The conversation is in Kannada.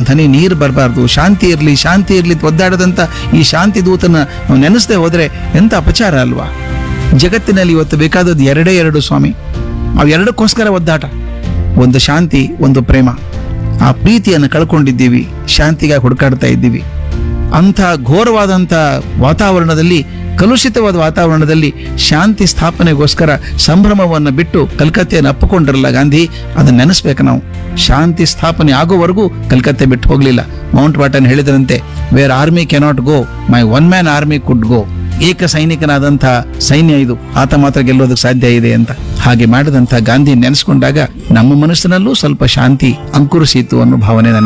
ಧನಿ ನೀರು ಬರಬಾರ್ದು ಶಾಂತಿ ಇರಲಿ ಶಾಂತಿ ಇರಲಿ ಒದ್ದಾಡದಂತ ಈ ಶಾಂತಿ ದೂತನ ನಾವು ನೆನೆಸದೆ ಹೋದ್ರೆ ಎಂತ ಅಪಚಾರ ಅಲ್ವಾ ಜಗತ್ತಿನಲ್ಲಿ ಇವತ್ತು ಬೇಕಾದದ್ದು ಎರಡೇ ಎರಡು ಸ್ವಾಮಿ ಅವು ಎರಡಕ್ಕೋಸ್ಕರ ಒದ್ದಾಟ ಒಂದು ಶಾಂತಿ ಒಂದು ಪ್ರೇಮ ಆ ಪ್ರೀತಿಯನ್ನು ಕಳ್ಕೊಂಡಿದ್ದೀವಿ ಶಾಂತಿಗಾಗಿ ಹುಡುಕಾಡ್ತಾ ಇದ್ದೀವಿ ಅಂಥ ಘೋರವಾದಂಥ ವಾತಾವರಣದಲ್ಲಿ ಕಲುಷಿತವಾದ ವಾತಾವರಣದಲ್ಲಿ ಶಾಂತಿ ಸ್ಥಾಪನೆಗೋಸ್ಕರ ಸಂಭ್ರಮವನ್ನು ಬಿಟ್ಟು ಕಲ್ಕತ್ತೆಯನ್ನು ಅಪ್ಪಿಕೊಂಡ್ರಲ್ಲ ಗಾಂಧಿ ಅದನ್ನ ನೆನೆಸ್ಬೇಕು ನಾವು ಶಾಂತಿ ಸ್ಥಾಪನೆ ಆಗೋವರೆಗೂ ಕಲ್ಕತ್ತೆ ಬಿಟ್ಟು ಹೋಗಲಿಲ್ಲ ಮೌಂಟ್ ಬಾಟನ್ ಹೇಳಿದ್ರಂತೆ where army cannot go my one man army could go ಏಕ ಸೈನಿಕನಾದಂಥ ಸೈನ್ಯ ಇದು ಆತ ಮಾತ್ರ ಗೆಲ್ಲೋದಕ್ಕೆ ಸಾಧ್ಯ ಇದೆ ಅಂತ ಹಾಗೆ ಮಾಡಿದಂಥ ಗಾಂಧಿ ನೆನೆಸ್ಕೊಂಡಾಗ ನಮ್ಮ ಮನಸ್ಸಿನಲ್ಲೂ ಸ್ವಲ್ಪ ಶಾಂತಿ ಅಂಕುರಿಸಿತು ಅನ್ನೋ ಭಾವನೆ ನನಗೆ